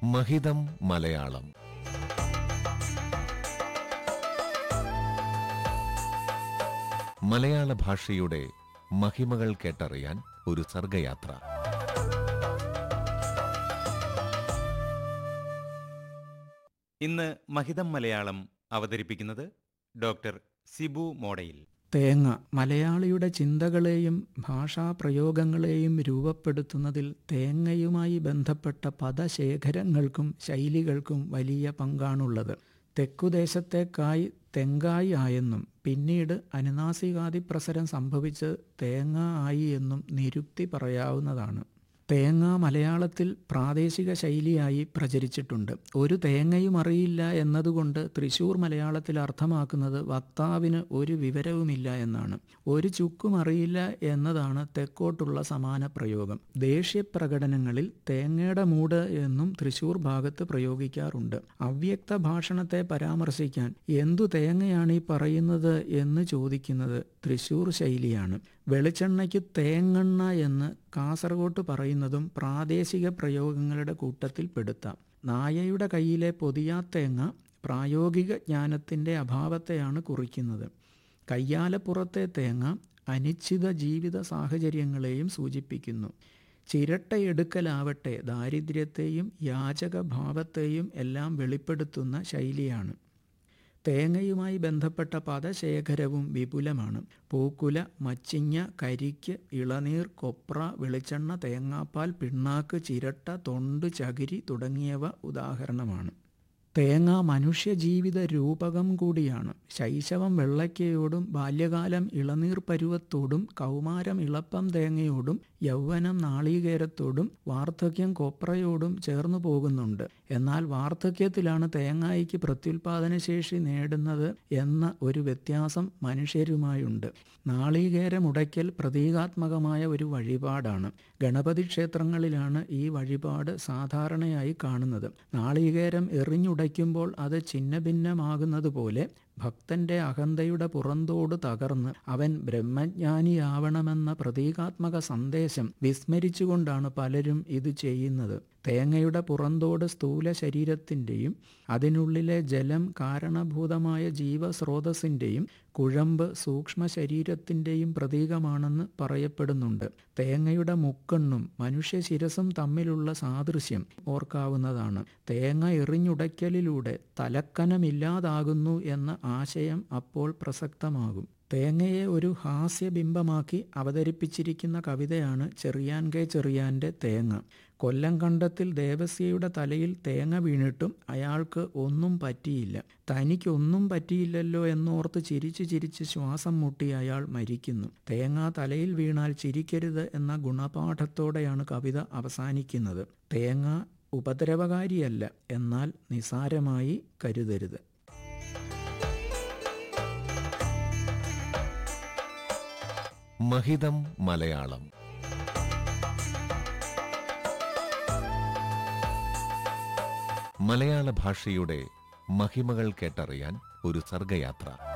മഹിതം മലയാളം മലയാള ഭാഷയുടെ മഹിമകൾ കേട്ടറിയാൻ ഒരു സർഗയാത്ര ഇന്ന് മഹിതം മലയാളം അവതരിപ്പിക്കുന്നത് ഡോക്ടർ സിബു മോഡയിൽ തേങ്ങ മലയാളിയുടെ ചിന്തകളെയും ഭാഷാപ്രയോഗങ്ങളെയും രൂപപ്പെടുത്തുന്നതിൽ തേങ്ങയുമായി ബന്ധപ്പെട്ട പദശേഖരങ്ങൾക്കും ശൈലികൾക്കും വലിയ പങ്കാണുള്ളത് തെക്കുദേശത്തേക്കായി തെങ്കായി ആയെന്നും പിന്നീട് അനുനാസികാതിപ്രസരം സംഭവിച്ച് തേങ്ങ ആയി എന്നും നിരുക്തി പറയാവുന്നതാണ് തേങ്ങ മലയാളത്തിൽ പ്രാദേശിക ശൈലിയായി പ്രചരിച്ചിട്ടുണ്ട് ഒരു തേങ്ങയും അറിയില്ല എന്നതുകൊണ്ട് തൃശൂർ മലയാളത്തിൽ അർത്ഥമാക്കുന്നത് വക്താവിന് ഒരു വിവരവുമില്ല എന്നാണ് ഒരു ചുക്കും അറിയില്ല എന്നതാണ് തെക്കോട്ടുള്ള സമാന പ്രയോഗം ദേഷ്യപ്രകടനങ്ങളിൽ തേങ്ങയുടെ മൂട് എന്നും തൃശൂർ ഭാഗത്ത് പ്രയോഗിക്കാറുണ്ട് അവ്യക്ത ഭാഷണത്തെ പരാമർശിക്കാൻ എന്തു തേങ്ങയാണ് ഈ പറയുന്നത് എന്ന് ചോദിക്കുന്നത് തൃശൂർ ശൈലിയാണ് വെളിച്ചെണ്ണയ്ക്ക് തേങ്ങണ്ണ എന്ന് കാസർഗോട്ട് പറയുന്നതും പ്രാദേശിക പ്രയോഗങ്ങളുടെ കൂട്ടത്തിൽ പെടുത്താം നായയുടെ കയ്യിലെ പൊതിയാത്തേങ്ങ പ്രായോഗിക ജ്ഞാനത്തിൻ്റെ അഭാവത്തെയാണ് കുറിക്കുന്നത് കയ്യാലപ്പുറത്തെ തേങ്ങ അനിശ്ചിത ജീവിത സാഹചര്യങ്ങളെയും സൂചിപ്പിക്കുന്നു ചിരട്ടയെടുക്കലാവട്ടെ ദാരിദ്ര്യത്തെയും യാചകഭാവത്തെയും എല്ലാം വെളിപ്പെടുത്തുന്ന ശൈലിയാണ് തേങ്ങയുമായി ബന്ധപ്പെട്ട പദശേഖരവും വിപുലമാണ് പൂക്കുല മച്ചിങ്ങ കരിക്ക് ഇളനീർ കൊപ്ര വെളിച്ചെണ്ണ തേങ്ങാപ്പാൽ പിണ്ണാക്ക് ചിരട്ട തൊണ്ട് ചകിരി തുടങ്ങിയവ ഉദാഹരണമാണ് തേങ്ങ മനുഷ്യജീവിത രൂപകം കൂടിയാണ് ശൈശവം വെള്ളയ്ക്കയോടും ബാല്യകാലം ഇളനീർ പരുവത്തോടും കൗമാരം ഇളപ്പം തേങ്ങയോടും യൗവനം നാളീകേരത്തോടും വാർദ്ധക്യം കൊപ്രയോടും ചേർന്നു പോകുന്നുണ്ട് എന്നാൽ വാർദ്ധക്യത്തിലാണ് തേങ്ങായിക്ക് പ്രത്യുൽപാദനശേഷി നേടുന്നത് എന്ന ഒരു വ്യത്യാസം മനുഷ്യരുമായുണ്ട് നാളീകേരമുടയ്ക്കൽ പ്രതീകാത്മകമായ ഒരു വഴിപാടാണ് ഗണപതി ക്ഷേത്രങ്ങളിലാണ് ഈ വഴിപാട് സാധാരണയായി കാണുന്നത് നാളീകേരം എറിഞ്ഞുടയ്ക്കുമ്പോൾ അത് ഛിന്നഭിന്നമാകുന്നത് പോലെ ഭക്തന്റെ അഹന്തയുടെ പുറന്തോട് തകർന്ന് അവൻ ബ്രഹ്മജ്ഞാനിയാവണമെന്ന പ്രതീകാത്മക സന്ദേശം വിസ്മരിച്ചുകൊണ്ടാണ് പലരും ഇത് ചെയ്യുന്നത് തേങ്ങയുടെ പുറന്തോട് സ്ഥൂല ശരീരത്തിൻ്റെയും അതിനുള്ളിലെ ജലം കാരണഭൂതമായ ജീവസ്രോതസ്സിൻ്റെയും കുഴമ്പ് സൂക്ഷ്മ ശരീരത്തിൻ്റെയും പ്രതീകമാണെന്ന് പറയപ്പെടുന്നുണ്ട് തേങ്ങയുടെ മുക്കണ്ണും മനുഷ്യ ശിരസും തമ്മിലുള്ള സാദൃശ്യം ഓർക്കാവുന്നതാണ് തേങ്ങ എറിഞ്ഞുടയ്ക്കലിലൂടെ തലക്കനമില്ലാതാകുന്നു എന്ന ആശയം അപ്പോൾ പ്രസക്തമാകും തേങ്ങയെ ഒരു ഹാസ്യബിംബമാക്കി അവതരിപ്പിച്ചിരിക്കുന്ന കവിതയാണ് ചെറിയാൻ കെ ചെറിയാൻ്റെ തേങ്ങ കൊല്ലം കണ്ടത്തിൽ ദേവസ്യയുടെ തലയിൽ തേങ്ങ വീണിട്ടും അയാൾക്ക് ഒന്നും പറ്റിയില്ല തനിക്കൊന്നും പറ്റിയില്ലല്ലോ എന്നോർത്ത് ചിരിച്ച് ചിരിച്ച് ശ്വാസം മുട്ടി അയാൾ മരിക്കുന്നു തേങ്ങ തലയിൽ വീണാൽ ചിരിക്കരുത് എന്ന ഗുണപാഠത്തോടെയാണ് കവിത അവസാനിക്കുന്നത് തേങ്ങ ഉപദ്രവകാരിയല്ല എന്നാൽ നിസാരമായി കരുതരുത് മഹിതം മലയാളം മലയാള ഭാഷയുടെ മഹിമകൾ കേട്ടറിയാൻ ഒരു സർഗയാത്ര